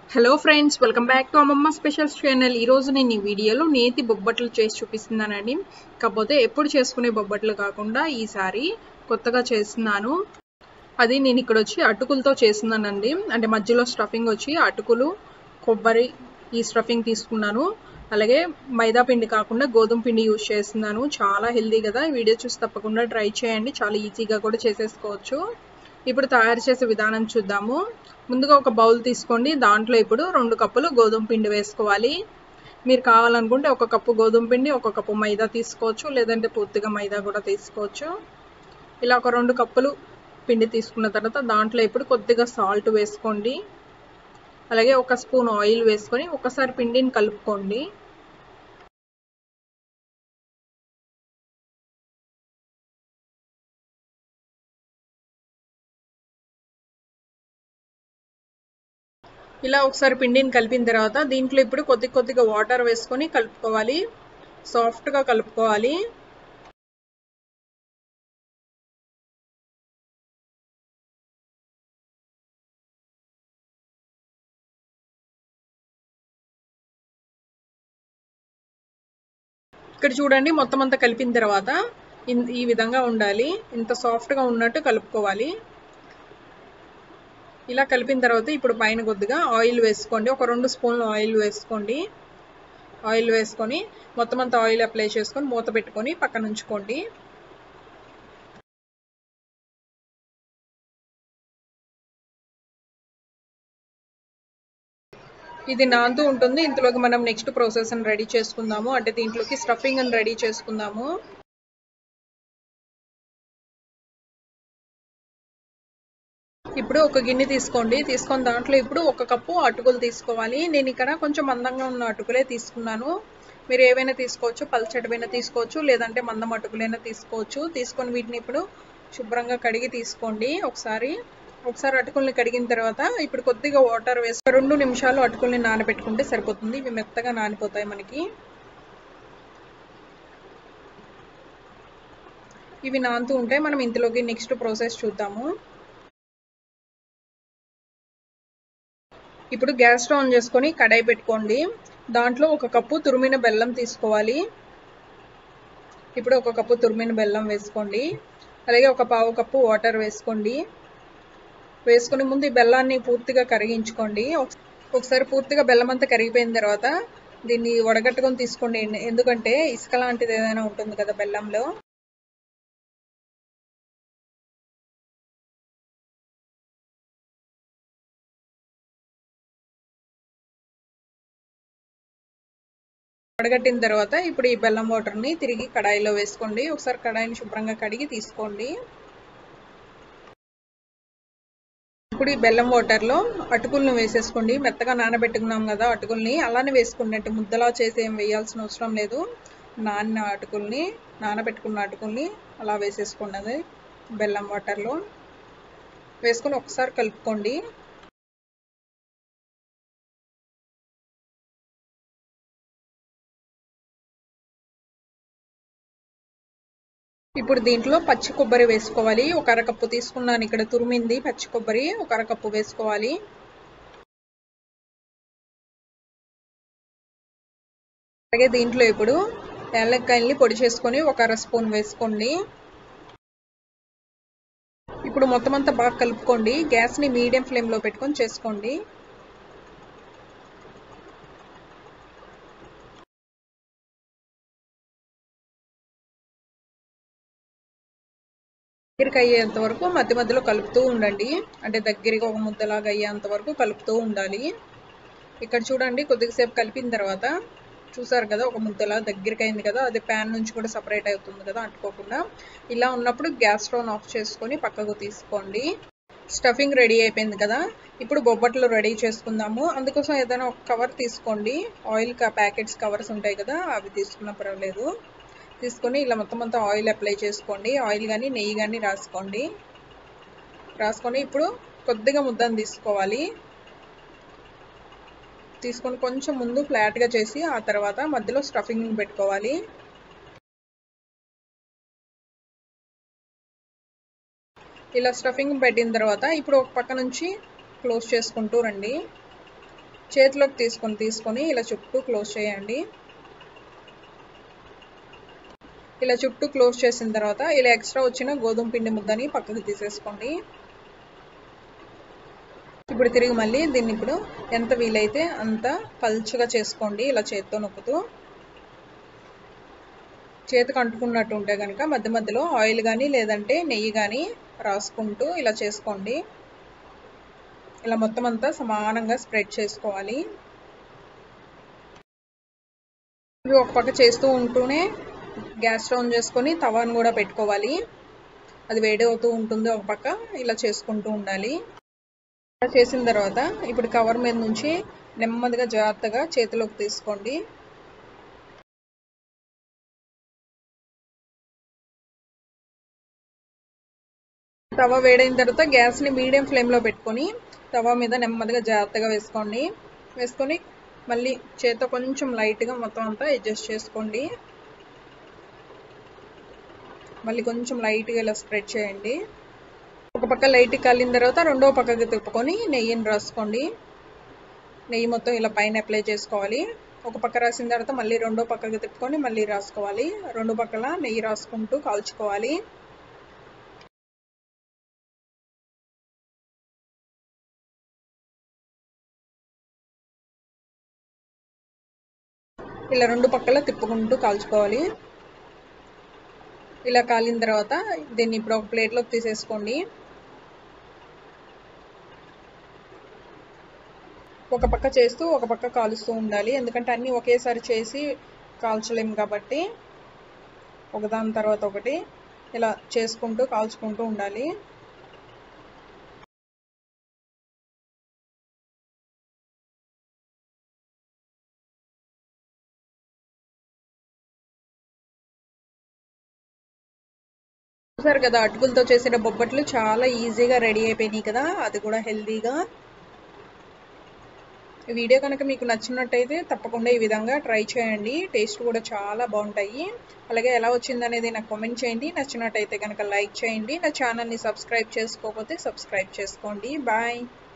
hello friends welcome back to అమ్మమ్మ specials channel ఈరోజు నేను ఈ వీడియోలో నేతి బొబ్బట్లు చేసి చూపిస్తున్నానండి కాకపోతే ఎప్పుడు చేసుకునే బొబ్బట్లు కాకుండా ఈసారి కొత్తగా చేస్తున్నాను అది నేను ఇక్కడ వచ్చి అటుకులతో చేస్తున్నానండి అంటే మధ్యలో స్టఫింగ్ వచ్చి అటుకులు కొబ్బరి ఈ స్టఫింగ్ తీసుకున్నాను అలాగే మైదా పిండి కాకుండా గోధుమ పిండి యూజ్ చేస్తున్నాను చాలా హెల్దీ కదా ఈ వీడియో చూసి తప్పకుండా ట్రై చేయండి చాలా ఈజీగా కూడా చేసేసుకోవచ్చు ఇప్పుడు తయారు చేసే విధానం చూద్దాము ముందుగా ఒక బౌల్ తీసుకోండి దాంట్లో ఇప్పుడు రెండు కప్పులు గోధుమ పిండి వేసుకోవాలి మీరు కావాలనుకుంటే ఒక కప్పు గోధుమ పిండి ఒక కప్పు మైదా తీసుకోవచ్చు లేదంటే పూర్తిగా మైదా కూడా తీసుకోవచ్చు ఇలా ఒక రెండు కప్పులు పిండి తీసుకున్న తర్వాత దాంట్లో ఇప్పుడు కొద్దిగా సాల్ట్ వేసుకోండి అలాగే ఒక స్పూన్ ఆయిల్ వేసుకొని ఒకసారి పిండిని కలుపుకోండి ఇలా ఒకసారి పిండిని కలిపిన తర్వాత దీంట్లో ఇప్పుడు కొద్ది కొద్దిగా వాటర్ వేసుకొని కలుపుకోవాలి సాఫ్ట్గా కలుపుకోవాలి ఇక్కడ చూడండి మొత్తం అంతా కలిపిన తర్వాత ఈ విధంగా ఉండాలి ఇంత సాఫ్ట్గా ఉన్నట్టు కలుపుకోవాలి ఇలా కలిపిన తర్వాత ఇప్పుడు పైన కొద్దిగా ఆయిల్ వేసుకోండి ఒక రెండు స్పూన్లు ఆయిల్ వేసుకోండి ఆయిల్ వేసుకొని మొత్తం అంతా ఆయిల్ అప్లై చేసుకొని మూత పెట్టుకొని పక్కన ఉంచుకోండి ఇది నాంతూ ఉంటుంది ఇంతలోకి మనం నెక్స్ట్ ప్రాసెస్ అని రెడీ చేసుకుందాము అంటే దీంట్లోకి స్టఫింగ్ అని రెడీ చేసుకుందాము ఇప్పుడు ఒక గిన్నె తీసుకోండి తీసుకొని దాంట్లో ఇప్పుడు ఒక కప్పు అటుకులు తీసుకోవాలి నేను ఇక్కడ కొంచెం మందంగా ఉన్న అటుకులే తీసుకున్నాను మీరు ఏవైనా తీసుకోవచ్చు పల్చటివైనా తీసుకోవచ్చు లేదంటే మందం అటుకులైనా తీసుకోవచ్చు తీసుకొని వీటిని ఇప్పుడు శుభ్రంగా కడిగి తీసుకోండి ఒకసారి ఒకసారి అటుకుల్ని కడిగిన తర్వాత ఇప్పుడు కొద్దిగా వాటర్ వేసి రెండు నిమిషాలు అటుకుల్ని నానబెట్టుకుంటే సరిపోతుంది ఇవి మెత్తగా నానిపోతాయి మనకి ఇవి నానుతూ ఉంటే మనం ఇంతలోకి నెక్స్ట్ ప్రాసెస్ చూద్దాము ఇప్పుడు గ్యాస్ స్టవ్ ఆన్ చేసుకొని కడాయి పెట్టుకోండి దాంట్లో ఒక కప్పు తురిమిన బెల్లం తీసుకోవాలి ఇప్పుడు ఒక కప్పు తురిమిన బెల్లం వేసుకోండి అలాగే ఒక పావు కప్పు వాటర్ వేసుకోండి వేసుకుని ముందు ఈ బెల్లాన్ని పూర్తిగా కరిగించుకోండి ఒకసారి పూర్తిగా బెల్లం అంతా కరిగిపోయిన తర్వాత దీన్ని వడగట్టుకొని తీసుకోండి ఎందుకంటే ఇసుక లాంటిది ఏదైనా ఉంటుంది కదా బెల్లంలో వడగట్టిన తర్వాత ఇప్పుడు ఈ బెల్లం వాటర్ని తిరిగి కడాయిలో వేసుకోండి ఒకసారి కడాయిని శుభ్రంగా కడిగి తీసుకోండి ఇప్పుడు ఈ బెల్లం వాటర్లో అటుకులను వేసేసుకోండి మెత్తగా నానబెట్టుకున్నాం కదా అటుకుల్ని అలానే వేసుకోండి అంటే ముద్దలా చేసి ఏం వేయాల్సిన అవసరం లేదు నాన్న అటుకుల్ని నానబెట్టుకున్న అటుకుల్ని అలా వేసేసుకోండి అది బెల్లం వాటర్లో వేసుకొని ఒకసారి కలుపుకోండి ఇప్పుడు దీంట్లో పచ్చి కొబ్బరి వేసుకోవాలి ఒక అరకప్పు తీసుకున్నాను ఇక్కడ తురిమింది పచ్చి కొబ్బరి ఒక అరకప్పు వేసుకోవాలి అలాగే దీంట్లో ఇప్పుడు యాలక్కాయల్ని పొడి చేసుకొని ఒక అర స్పూన్ వేసుకోండి ఇప్పుడు మొత్తం అంతా బాగా కలుపుకోండి గ్యాస్ని మీడియం ఫ్లేమ్లో పెట్టుకొని చేసుకోండి దగ్గరికి అయ్యేంత వరకు మధ్య మధ్యలో కలుపుతూ ఉండండి అంటే దగ్గరికి ఒక ముద్దలాగా అయ్యేంత వరకు కలుపుతూ ఉండాలి ఇక్కడ చూడండి కొద్దిసేపు కలిపిన తర్వాత చూసారు కదా ఒక ముద్దలా దగ్గరికి అయింది కదా అది ప్యాన్ నుంచి కూడా సపరేట్ అవుతుంది కదా అంటుకోకుండా ఇలా ఉన్నప్పుడు గ్యాస్ స్టవ్ ఆఫ్ చేసుకొని పక్కకు తీసుకోండి స్టఫింగ్ రెడీ అయిపోయింది కదా ఇప్పుడు బొబ్బట్లు రెడీ చేసుకుందాము అందుకోసం ఏదైనా ఒక కవర్ తీసుకోండి ఆయిల్ ప్యాకెట్స్ కవర్స్ ఉంటాయి కదా అవి తీసుకున్న పర్వాలేదు తీసుకొని ఇలా మొత్తం అంతా ఆయిల్ అప్లై చేసుకోండి ఆయిల్ కానీ నెయ్యి కానీ రాసుకోండి రాసుకొని ఇప్పుడు కొద్దిగా ముద్దను తీసుకోవాలి తీసుకొని కొంచెం ముందు ఫ్లాట్గా చేసి ఆ తర్వాత మధ్యలో స్టఫింగ్ పెట్టుకోవాలి ఇలా స్టఫింగ్ పెట్టిన తర్వాత ఇప్పుడు ఒక పక్క నుంచి క్లోజ్ చేసుకుంటూ రండి చేతిలోకి తీసుకొని తీసుకొని ఇలా చుట్టూ క్లోజ్ చేయండి ఇలా చుట్టూ క్లోజ్ చేసిన తర్వాత ఇలా ఎక్స్ట్రా వచ్చిన గోధుమ పిండి ముద్దని పక్కకు తీసేసుకోండి ఇప్పుడు తిరిగి మళ్ళీ దీన్ని ఇప్పుడు ఎంత వీలైతే అంత పల్చగా చేసుకోండి ఇలా చేత్తో నొక్కుతూ చేతికి అంటుకున్నట్టు ఉంటే కనుక మధ్య మధ్యలో ఆయిల్ కానీ లేదంటే నెయ్యి కానీ రాసుకుంటూ ఇలా చేసుకోండి ఇలా మొత్తం అంతా సమానంగా స్ప్రెడ్ చేసుకోవాలి ఇవి ఒక పక్క చేస్తూ ఉంటూనే గ్యాస్ స్టవ్ ఆన్ చేసుకొని తవాను కూడా పెట్టుకోవాలి అది వేడి అవుతూ ఉంటుంది ఒక పక్క ఇలా చేసుకుంటూ ఉండాలి ఇలా చేసిన తర్వాత ఇప్పుడు కవర్ మీద నుంచి నెమ్మదిగా జాగ్రత్తగా చేతిలోకి తీసుకోండి తవ వేడైన తర్వాత గ్యాస్ని మీడియం ఫ్లేమ్లో పెట్టుకొని తవ మీద నెమ్మదిగా జాగ్రత్తగా వేసుకోండి వేసుకొని మళ్ళీ చేత్తో కొంచెం లైట్గా మొత్తం అంతా అడ్జస్ట్ చేసుకోండి మళ్ళీ కొంచెం లైట్గా ఇలా స్ప్రెడ్ చేయండి ఒక పక్క లైట్ కాలిన తర్వాత రెండో పక్కకి తిప్పుకొని నెయ్యిని రాసుకోండి నెయ్యి మొత్తం ఇలా పైన అప్లై చేసుకోవాలి ఒక పక్క రాసిన తర్వాత మళ్ళీ రెండో పక్కకి తిప్పుకొని మళ్ళీ రాసుకోవాలి రెండు పక్కల నెయ్యి రాసుకుంటూ కాల్చుకోవాలి ఇలా రెండు పక్కల తిప్పుకుంటూ కాల్చుకోవాలి ఇలా కాలిన తర్వాత దీన్ని ఇప్పుడు ఒక ప్లేట్లోకి తీసేసుకోండి ఒక పక్క చేస్తూ ఒక పక్క కాలుస్తూ ఉండాలి ఎందుకంటే అన్నీ ఒకేసారి చేసి కాల్చలేము కాబట్టి ఒకదాని తర్వాత ఒకటి ఇలా చేసుకుంటూ కాల్చుకుంటూ ఉండాలి చూసారు కదా అటుకులతో చేసిన బొబ్బట్లు చాలా ఈజీగా రెడీ అయిపోయినాయి కదా అది కూడా హెల్తీగా ఈ వీడియో కనుక మీకు నచ్చినట్టయితే తప్పకుండా ఈ విధంగా ట్రై చేయండి టేస్ట్ కూడా చాలా బాగుంటాయి అలాగే ఎలా వచ్చిందనేది నాకు కామెంట్ చేయండి నచ్చినట్టయితే కనుక లైక్ చేయండి నా ఛానల్ని సబ్స్క్రైబ్ చేసుకోకపోతే సబ్స్క్రైబ్ చేసుకోండి బాయ్